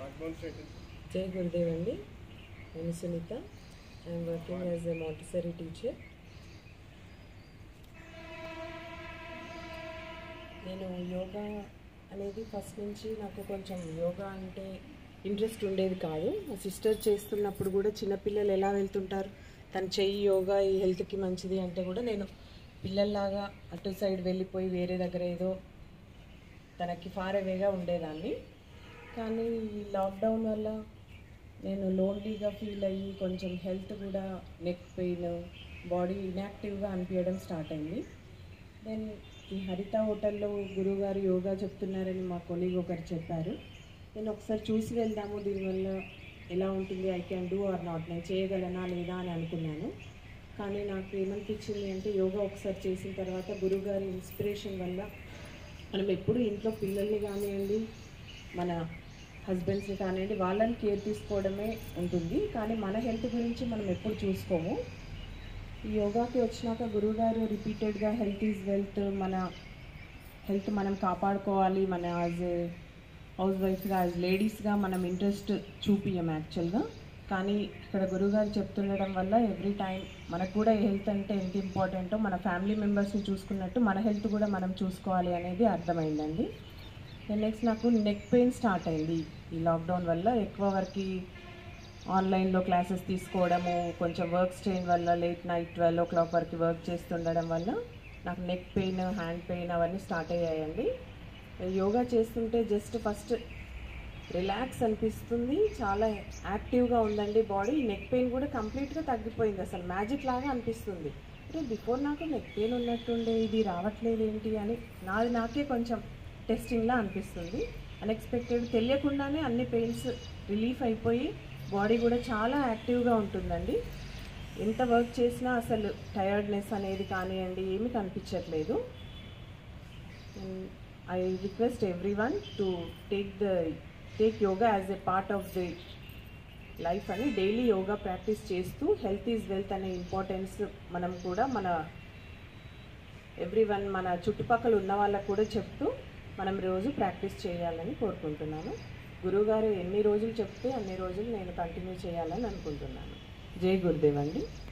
జై గురుదేవ్ అండి నేను Sunitha I'm working as a Montessori teacher నేను యోగా అనేది ఫస్ట్ నుంచి నాకు కొంచెం యోగా అంటే ఇంట్రెస్ట్ ఉండేది కాదు మా సిస్టర్ చేస్తున్నప్పుడు కూడా చిన్నపిల్లలు ఎలా వెళ్తుంటారు తను చెయ్యి యోగా ఈ హెల్త్కి మంచిది అంటే కూడా నేను పిల్లల్లాగా అటు సైడ్ వెళ్ళిపోయి వేరే దగ్గర ఏదో తనకి ఫార్ అవేగా ఉండేదాన్ని కానీ ఈ లాక్డౌన్ వల్ల నేను లోన్లీగా ఫీల్ అయ్యి కొంచెం హెల్త్ కూడా నెక్ పెయిన్ బాడీ ఇన్యాక్టివ్గా అనిపించడం స్టార్ట్ అయింది దెన్ ఈ హరిత హోటల్లో గురువుగారు యోగా చెప్తున్నారని మా కొలీగ్ ఒకరు చెప్పారు నేను ఒకసారి చూసి వెళ్దాము దీనివల్ల ఎలా ఉంటుంది I can do or not నేను చేయగలనా లేదా అని అనుకున్నాను కానీ నాకు ఏమనిపించింది అంటే యోగా ఒకసారి చేసిన తర్వాత గురువుగారి ఇన్స్పిరేషన్ వల్ల మనం ఎప్పుడు ఇంట్లో పిల్లల్ని కానివ్వండి మన హస్బెండ్స్ని కానివ్వండి వాళ్ళని కేర్ తీసుకోవడమే ఉంటుంది కానీ మన హెల్త్ గురించి మనం ఎప్పుడు చూసుకోము ఈ యోగాకి వచ్చినాక గురువుగారు రిపీటెడ్గా హెల్త్ ఈజ్ వెల్త్ మన హెల్త్ మనం కాపాడుకోవాలి మన యాజ్ హౌస్ వైఫ్గా యాజ్ లేడీస్గా మనం ఇంట్రెస్ట్ చూపియం యాక్చువల్గా కానీ ఇక్కడ గురువుగారు చెప్తుండడం వల్ల ఎవ్రీ టైం మనకు కూడా హెల్త్ అంటే ఎంత ఇంపార్టెంటో మన ఫ్యామిలీ మెంబర్స్ని చూసుకున్నట్టు మన హెల్త్ కూడా మనం చూసుకోవాలి అనేది అర్థమైందండి నెక్స్ట్ నాకు నెక్ పెయిన్ స్టార్ట్ అయింది ఈ లాక్డౌన్ వల్ల ఎక్కువ వరకు ఆన్లైన్లో క్లాసెస్ తీసుకోవడము కొంచెం వర్క్ స్ట్రెయిన్ వల్ల late night twelve o'clock వరకు వర్క్ చేస్తుండడం వల్ల నాకు నెక్ పెయిన్ హ్యాండ్ పెయిన్ అవన్నీ స్టార్ట్ అయ్యాయండి యోగా చేస్తుంటే జస్ట్ ఫస్ట్ రిలాక్స్ అనిపిస్తుంది చాలా యాక్టివ్గా ఉందండి బాడీ నెక్ పెయిన్ కూడా కంప్లీట్గా తగ్గిపోయింది అసలు మ్యాజిక్ లాగా అనిపిస్తుంది అంటే బిఫోర్ నాకు నెక్ పెయిన్ ఉన్నట్టుండే ఇది రావట్లేదు ఏంటి అని నాది నాకే కొంచెం టెస్టింగ్లా అనిపిస్తుంది అన్ఎక్స్పెక్టెడ్ తెలియకుండానే అన్ని పెయిన్స్ రిలీఫ్ అయిపోయి బాడీ కూడా చాలా యాక్టివ్గా ఉంటుందండి ఎంత వర్క్ చేసినా అసలు టయర్డ్నెస్ అనేది కానివ్వండి ఏమీ కనిపించట్లేదు I request everyone to take the take yoga as a part of the life అని డైలీ యోగా ప్రాక్టీస్ చేస్తూ హెల్త్ ఈజ్ వెల్త్ అనే ఇంపార్టెన్స్ మనం కూడా మన ఎవ్రీ వన్ మన చుట్టుపక్కల ఉన్న వాళ్ళకు కూడా చెప్తూ మనం రోజు ప్రాక్టీస్ చేయాలని కోరుకుంటున్నాను గురువుగారు ఎన్ని రోజులు చెప్తే అన్ని రోజులు నేను కంటిన్యూ చేయాలని అనుకుంటున్నాను జై గురుదేవ్ అండి